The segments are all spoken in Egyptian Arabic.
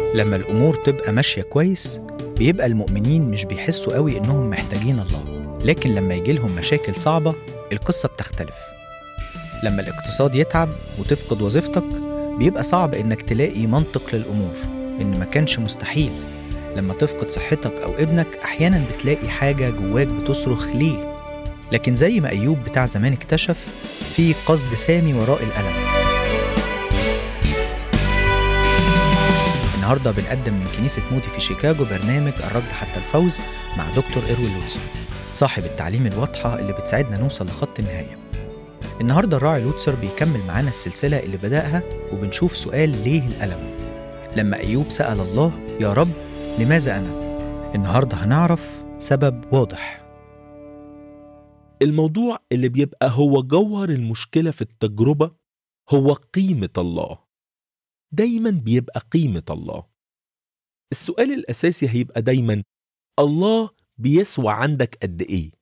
لما الأمور تبقى ماشية كويس بيبقى المؤمنين مش بيحسوا قوي إنهم محتاجين الله لكن لما يجيلهم مشاكل صعبة القصة بتختلف لما الاقتصاد يتعب وتفقد وظيفتك بيبقى صعب إنك تلاقي منطق للأمور إن ما كانش مستحيل لما تفقد صحتك أو ابنك أحيانا بتلاقي حاجة جواك بتصرخ ليه لكن زي ما أيوب بتاع زمان اكتشف في قصد سامي وراء الألم النهارده بنقدم من كنيسة مودي في شيكاغو برنامج الركض حتى الفوز مع دكتور إروين لوتسر صاحب التعليم الواضحة اللي بتساعدنا نوصل لخط النهاية النهارده الراعي لوتسر بيكمل معانا السلسلة اللي بدأها وبنشوف سؤال ليه الألم لما أيوب سأل الله يا رب لماذا أنا؟ النهارده هنعرف سبب واضح الموضوع اللي بيبقى هو جوهر المشكلة في التجربة هو قيمة الله دايما بيبقى قيمة الله السؤال الأساسي هيبقى دايما الله بيسوى عندك قد إيه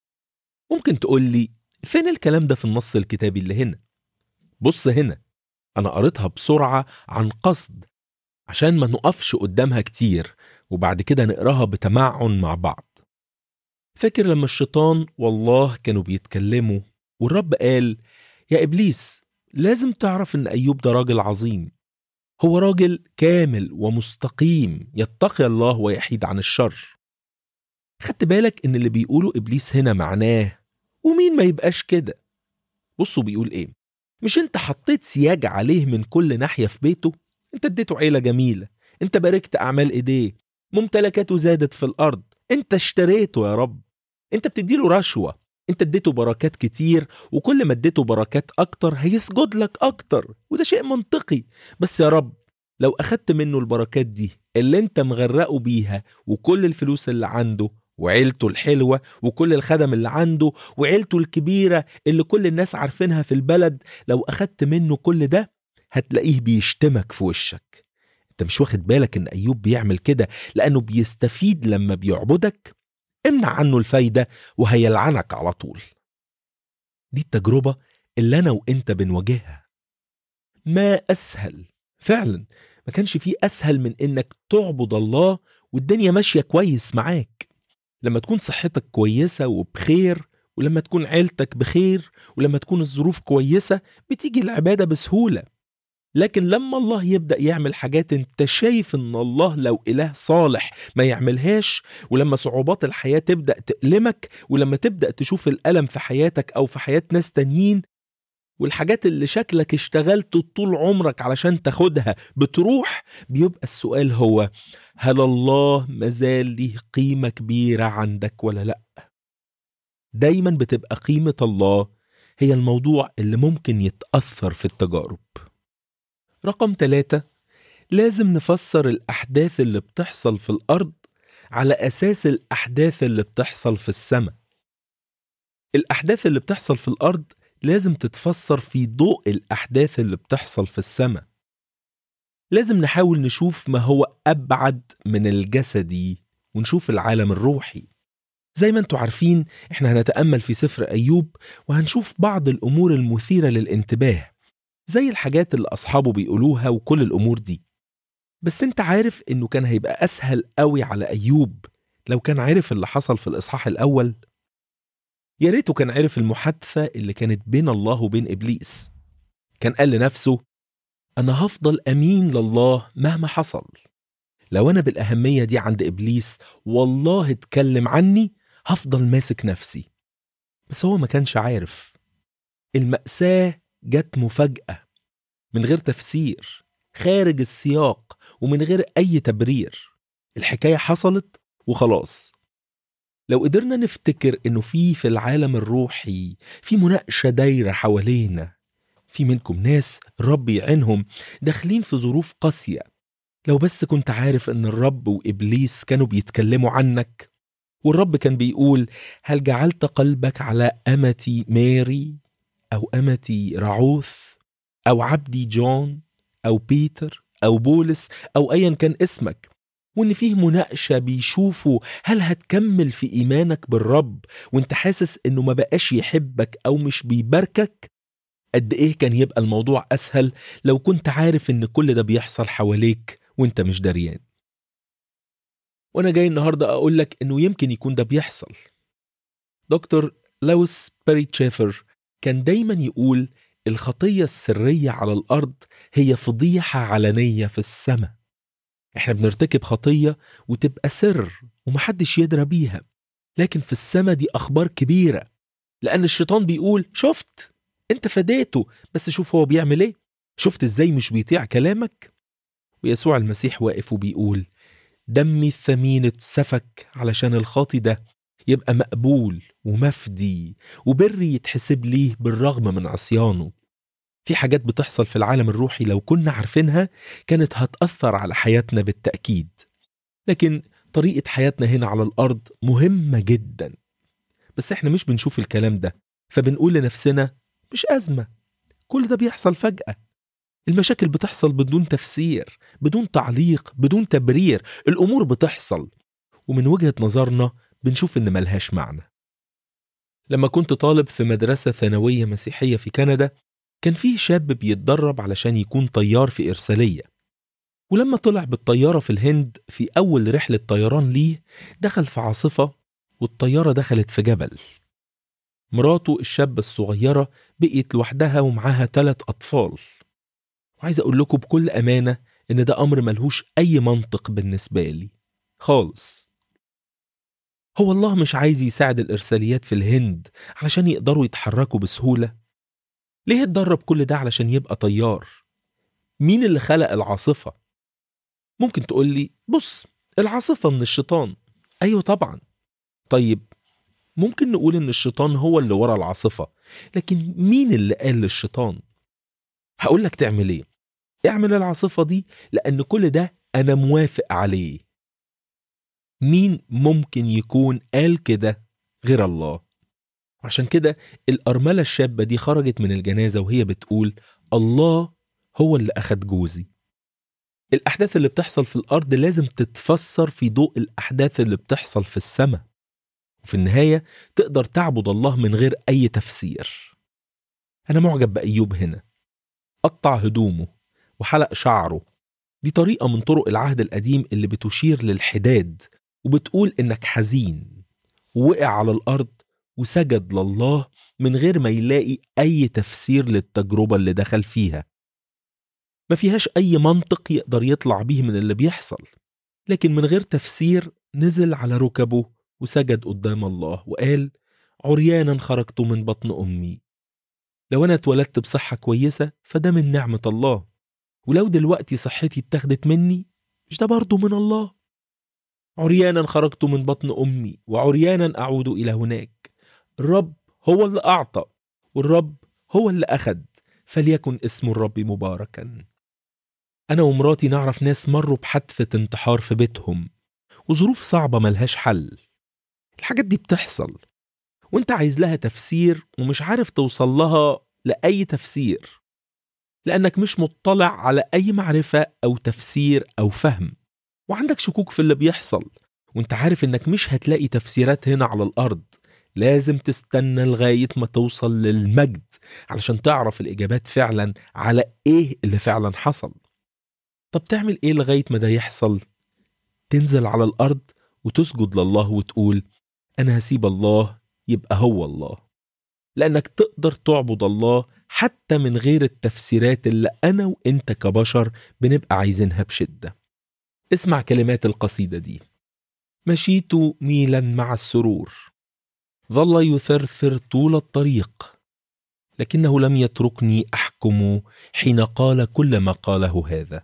ممكن تقول لي فين الكلام ده في النص الكتابي اللي هنا بص هنا أنا قريتها بسرعة عن قصد عشان ما نقفش قدامها كتير وبعد كده نقراها بتمعن مع بعض فاكر لما الشيطان والله كانوا بيتكلموا والرب قال يا إبليس لازم تعرف إن أيوب ده راجل عظيم هو راجل كامل ومستقيم يتقي الله ويحيد عن الشر خدت بالك إن اللي بيقوله إبليس هنا معناه ومين ما يبقاش كده بصوا بيقول إيه مش أنت حطيت سياج عليه من كل ناحية في بيته أنت اديته عيلة جميلة أنت باركت أعمال إيديه ممتلكاته زادت في الأرض أنت اشتريته يا رب أنت بتديله رشوة أنت اديته بركات كتير وكل ما اديته بركات أكتر هيسجد لك أكتر وده شيء منطقي بس يا رب لو أخدت منه البركات دي اللي أنت مغرقه بيها وكل الفلوس اللي عنده وعيلته الحلوة وكل الخدم اللي عنده وعيلته الكبيرة اللي كل الناس عارفينها في البلد لو أخدت منه كل ده هتلاقيه بيشتمك في وشك انت مش واخد بالك ان ايوب بيعمل كده لانه بيستفيد لما بيعبدك امنع عنه الفايده وهيلعنك على طول دي التجربه اللي انا وانت بنواجهها ما اسهل فعلا ما كانش فيه اسهل من انك تعبد الله والدنيا ماشيه كويس معاك لما تكون صحتك كويسه وبخير ولما تكون عيلتك بخير ولما تكون الظروف كويسه بتيجي العباده بسهوله لكن لما الله يبدأ يعمل حاجات انت شايف ان الله لو إله صالح ما يعملهاش ولما صعوبات الحياة تبدأ تألمك ولما تبدأ تشوف الألم في حياتك أو في حياة ناس تانيين والحاجات اللي شكلك اشتغلت طول عمرك علشان تاخدها بتروح بيبقى السؤال هو هل الله مازال ليه قيمة كبيرة عندك ولا لأ؟ دايما بتبقى قيمة الله هي الموضوع اللي ممكن يتأثر في التجارب رقم ثلاثة لازم نفسر الأحداث اللي بتحصل في الأرض على أساس الأحداث اللي بتحصل في السماء الأحداث اللي بتحصل في الأرض لازم تتفسر في ضوء الأحداث اللي بتحصل في السماء لازم نحاول نشوف ما هو أبعد من الجسدي ونشوف العالم الروحي زي ما انتوا عارفين احنا هنتأمل في سفر أيوب وهنشوف بعض الأمور المثيرة للانتباه زي الحاجات اللي أصحابه بيقولوها وكل الأمور دي بس انت عارف انه كان هيبقى أسهل قوي على أيوب لو كان عارف اللي حصل في الإصحاح الأول يا ريته كان عارف المحادثة اللي كانت بين الله وبين إبليس كان قال لنفسه أنا هفضل أمين لله مهما حصل لو أنا بالأهمية دي عند إبليس والله اتكلم عني هفضل ماسك نفسي بس هو ما كانش عارف المأساة جت مفاجأة من غير تفسير خارج السياق ومن غير أي تبرير الحكاية حصلت وخلاص لو قدرنا نفتكر إنه في في العالم الروحي في مناقشة دايرة حوالينا في منكم ناس الرب يعينهم داخلين في ظروف قاسية لو بس كنت عارف إن الرب وإبليس كانوا بيتكلموا عنك والرب كان بيقول هل جعلت قلبك على أمتي ماري أو أمتي رعوث أو عبدي جون أو بيتر أو بولس أو أيا كان اسمك وإن فيه مناقشة بيشوفوا هل هتكمل في إيمانك بالرب وإنت حاسس إنه ما بقاش يحبك أو مش بيباركك قد إيه كان يبقى الموضوع أسهل لو كنت عارف إن كل ده بيحصل حواليك وانت مش دريان وانا جاي النهارده اقول لك انه يمكن يكون ده بيحصل دكتور لويس باري تشافر كان دايما يقول الخطيه السريه على الارض هي فضيحه علنيه في السماء احنا بنرتكب خطيه وتبقى سر ومحدش يدرى بيها لكن في السماء دي اخبار كبيره لان الشيطان بيقول شفت انت فديته بس شوف هو بيعمل ايه شفت ازاي مش بيطيع كلامك ويسوع المسيح واقف وبيقول دمي الثمين اتسفك علشان الخاطي ده يبقى مقبول ومفدي وبري يتحسب ليه بالرغم من عصيانه في حاجات بتحصل في العالم الروحي لو كنا عارفينها كانت هتأثر على حياتنا بالتأكيد لكن طريقة حياتنا هنا على الأرض مهمة جدا بس احنا مش بنشوف الكلام ده فبنقول لنفسنا مش أزمة كل ده بيحصل فجأة المشاكل بتحصل بدون تفسير بدون تعليق بدون تبرير الأمور بتحصل ومن وجهة نظرنا بنشوف إن ملهاش معنى لما كنت طالب في مدرسة ثانوية مسيحية في كندا كان فيه شاب بيتدرب علشان يكون طيار في إرسالية ولما طلع بالطيارة في الهند في أول رحلة طيران ليه دخل في عاصفة والطيارة دخلت في جبل مراته الشابة الصغيرة بقيت لوحدها ومعاها ثلاث أطفال وعايز أقول لكم بكل أمانة إن ده أمر ملهوش أي منطق بالنسبة لي خالص هو الله مش عايز يساعد الإرساليات في الهند علشان يقدروا يتحركوا بسهولة؟ ليه اتدرب كل ده علشان يبقى طيار؟ مين اللي خلق العاصفة؟ ممكن تقول لي بص العاصفة من الشيطان أيوة طبعا طيب ممكن نقول إن الشيطان هو اللي ورا العاصفة لكن مين اللي قال للشيطان؟ هقول لك تعمل ايه اعمل العاصفة دي لأن كل ده أنا موافق عليه مين ممكن يكون قال كده غير الله عشان كده الأرملة الشابة دي خرجت من الجنازة وهي بتقول الله هو اللي أخد جوزي الأحداث اللي بتحصل في الأرض لازم تتفسر في ضوء الأحداث اللي بتحصل في السماء وفي النهاية تقدر تعبد الله من غير أي تفسير أنا معجب بأيوب هنا قطع هدومه وحلق شعره دي طريقة من طرق العهد القديم اللي بتشير للحداد وبتقول إنك حزين ووقع على الأرض وسجد لله من غير ما يلاقي أي تفسير للتجربة اللي دخل فيها ما فيهاش أي منطق يقدر يطلع بيه من اللي بيحصل لكن من غير تفسير نزل على ركبه وسجد قدام الله وقال عريانا خرجت من بطن أمي لو أنا اتولدت بصحة كويسة فده من نعمة الله ولو دلوقتي صحتي اتاخدت مني مش ده برضه من الله عريانا خرجت من بطن أمي وعريانا أعود إلى هناك الرب هو اللي أعطى والرب هو اللي أخد فليكن اسم الرب مباركا أنا ومراتي نعرف ناس مروا بحادثة انتحار في بيتهم وظروف صعبة ملهاش حل الحاجات دي بتحصل وانت عايز لها تفسير ومش عارف توصل لها لأي تفسير لأنك مش مطلع على أي معرفة أو تفسير أو فهم وعندك شكوك في اللي بيحصل وانت عارف انك مش هتلاقي تفسيرات هنا على الأرض لازم تستنى لغاية ما توصل للمجد علشان تعرف الإجابات فعلا على إيه اللي فعلا حصل طب تعمل إيه لغاية ما ده يحصل؟ تنزل على الأرض وتسجد لله وتقول أنا هسيب الله يبقى هو الله لأنك تقدر تعبد الله حتى من غير التفسيرات اللي أنا وإنت كبشر بنبقى عايزينها بشدة اسمع كلمات القصيدة دي مشيت ميلا مع السرور ظل يثرثر طول الطريق لكنه لم يتركني أحكم حين قال كل ما قاله هذا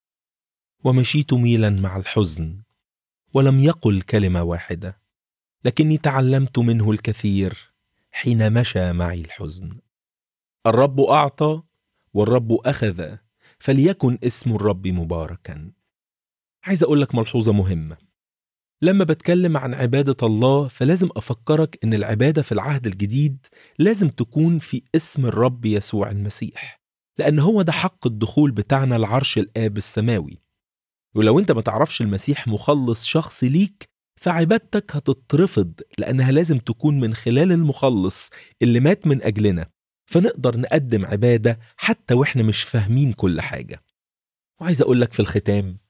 ومشيت ميلا مع الحزن ولم يقل كلمة واحدة لكني تعلمت منه الكثير حين مشى معي الحزن الرب اعطى والرب اخذ فليكن اسم الرب مباركا عايز اقول لك ملحوظه مهمه لما بتكلم عن عباده الله فلازم افكرك ان العباده في العهد الجديد لازم تكون في اسم الرب يسوع المسيح لان هو ده حق الدخول بتاعنا لعرش الاب السماوي ولو انت ما تعرفش المسيح مخلص شخصي ليك فعبادتك هتترفض لأنها لازم تكون من خلال المخلص اللي مات من أجلنا فنقدر نقدم عبادة حتى وإحنا مش فاهمين كل حاجة وعايز أقول لك في الختام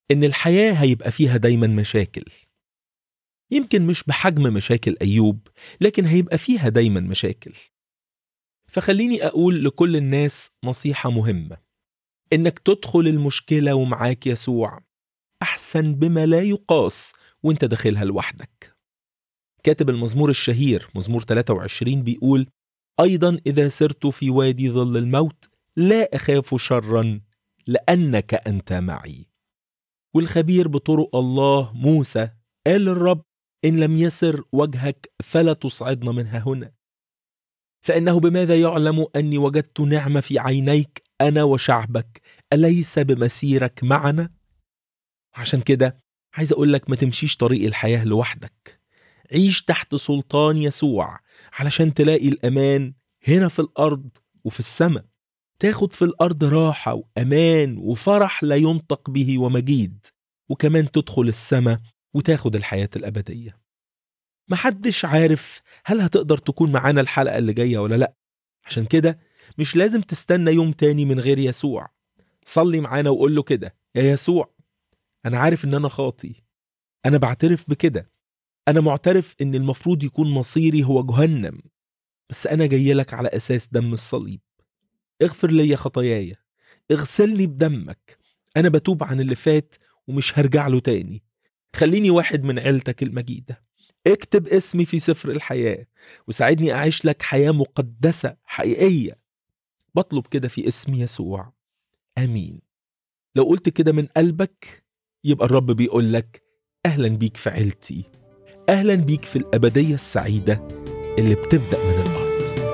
إن الحياة هيبقى فيها دايما مشاكل يمكن مش بحجم مشاكل أيوب لكن هيبقى فيها دايما مشاكل فخليني أقول لكل الناس نصيحة مهمة إنك تدخل المشكلة ومعاك يسوع أحسن بما لا يقاس وانت داخلها لوحدك كاتب المزمور الشهير مزمور 23 بيقول أيضا إذا سرت في وادي ظل الموت لا أخاف شرا لأنك أنت معي والخبير بطرق الله موسى قال للرب إن لم يسر وجهك فلا تصعدنا منها هنا فإنه بماذا يعلم أني وجدت نعمة في عينيك أنا وشعبك أليس بمسيرك معنا؟ عشان كده عايز أقول لك ما تمشيش طريق الحياة لوحدك عيش تحت سلطان يسوع علشان تلاقي الأمان هنا في الأرض وفي السماء تاخد في الأرض راحة وأمان وفرح لا ينطق به ومجيد وكمان تدخل السماء وتاخد الحياة الأبدية محدش عارف هل هتقدر تكون معانا الحلقة اللي جاية ولا لأ عشان كده مش لازم تستنى يوم تاني من غير يسوع صلي معانا وقول له كده يا يسوع أنا عارف إن أنا خاطي أنا بعترف بكده أنا معترف إن المفروض يكون مصيري هو جهنم بس أنا جاي لك على أساس دم الصليب اغفر لي خطاياي اغسلني بدمك أنا بتوب عن اللي فات ومش هرجع له تاني خليني واحد من عيلتك المجيدة اكتب اسمي في سفر الحياة وساعدني أعيش لك حياة مقدسة حقيقية بطلب كده في اسم يسوع آمين لو قلت كده من قلبك يبقى الرب بيقول لك أهلا بيك في عيلتي أهلا بيك في الأبدية السعيدة اللي بتبدأ من الأرض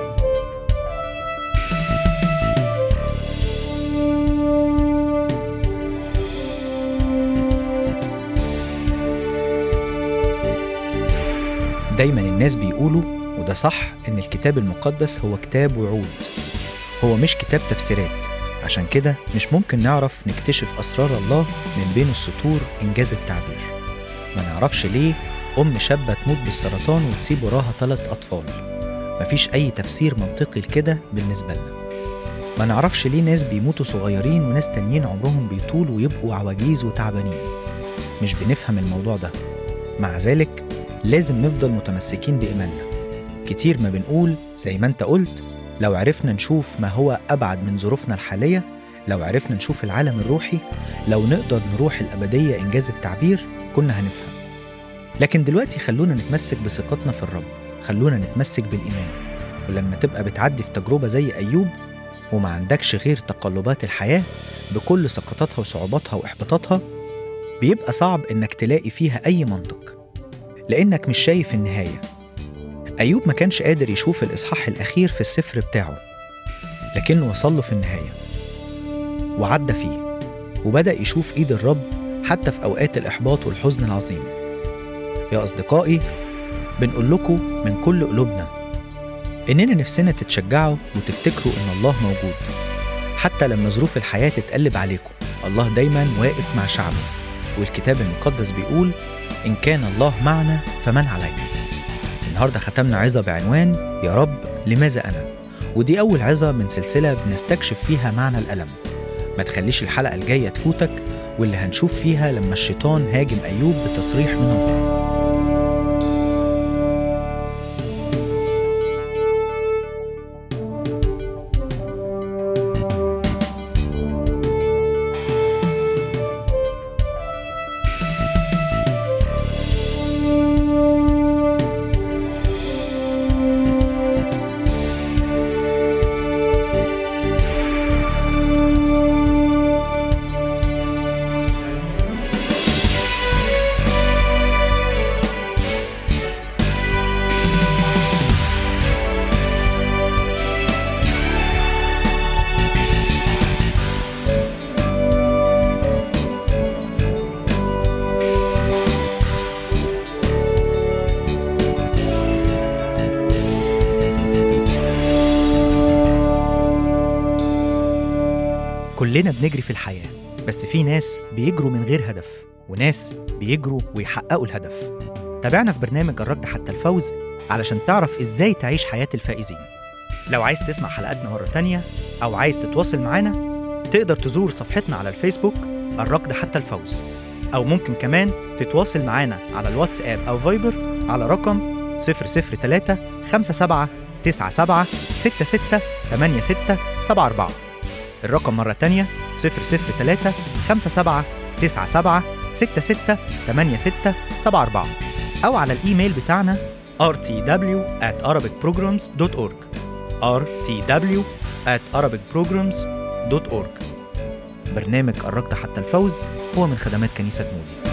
دايما الناس بيقولوا وده صح إن الكتاب المقدس هو كتاب وعود هو مش كتاب تفسيرات عشان كده مش ممكن نعرف نكتشف أسرار الله من بين السطور إنجاز التعبير ما نعرفش ليه أم شابة تموت بالسرطان وتسيب وراها ثلاث أطفال مفيش أي تفسير منطقي لكده بالنسبة لنا ما نعرفش ليه ناس بيموتوا صغيرين وناس تانيين عمرهم بيطول ويبقوا عواجيز وتعبانين مش بنفهم الموضوع ده مع ذلك لازم نفضل متمسكين بإيماننا كتير ما بنقول زي ما انت قلت لو عرفنا نشوف ما هو أبعد من ظروفنا الحالية لو عرفنا نشوف العالم الروحي لو نقدر نروح الأبدية إنجاز التعبير كنا هنفهم لكن دلوقتي خلونا نتمسك بثقتنا في الرب خلونا نتمسك بالإيمان ولما تبقى بتعدي في تجربة زي أيوب وما عندكش غير تقلبات الحياة بكل سقطاتها وصعوباتها وإحباطاتها بيبقى صعب إنك تلاقي فيها أي منطق لأنك مش شايف النهاية أيوب ما كانش قادر يشوف الإصحاح الأخير في السفر بتاعه لكنه وصل له في النهاية وعدى فيه وبدأ يشوف إيد الرب حتى في أوقات الإحباط والحزن العظيم يا أصدقائي بنقول لكم من كل قلوبنا إننا نفسنا تتشجعوا وتفتكروا إن الله موجود حتى لما ظروف الحياة تتقلب عليكم الله دايما واقف مع شعبه والكتاب المقدس بيقول إن كان الله معنا فمن علينا النهاردة ختمنا عظة بعنوان يا رب لماذا أنا ودي أول عظة من سلسلة بنستكشف فيها معنى الألم ما تخليش الحلقة الجاية تفوتك واللي هنشوف فيها لما الشيطان هاجم أيوب بتصريح من الله كلنا بنجري في الحياة بس في ناس بيجروا من غير هدف وناس بيجروا ويحققوا الهدف تابعنا في برنامج الركض حتى الفوز علشان تعرف ازاي تعيش حياة الفائزين لو عايز تسمع حلقاتنا مرة تانية أو عايز تتواصل معانا تقدر تزور صفحتنا على الفيسبوك الركض حتى الفوز أو ممكن كمان تتواصل معانا على الواتساب أو فايبر على رقم 003 57 97 66 86 74 الرقم مرة تانية 003 57 97 66 86 74 أو على الإيميل بتاعنا rtw at arabicprograms.org rtw at arabicprograms.org برنامج قربت حتى الفوز هو من خدمات كنيسة مودي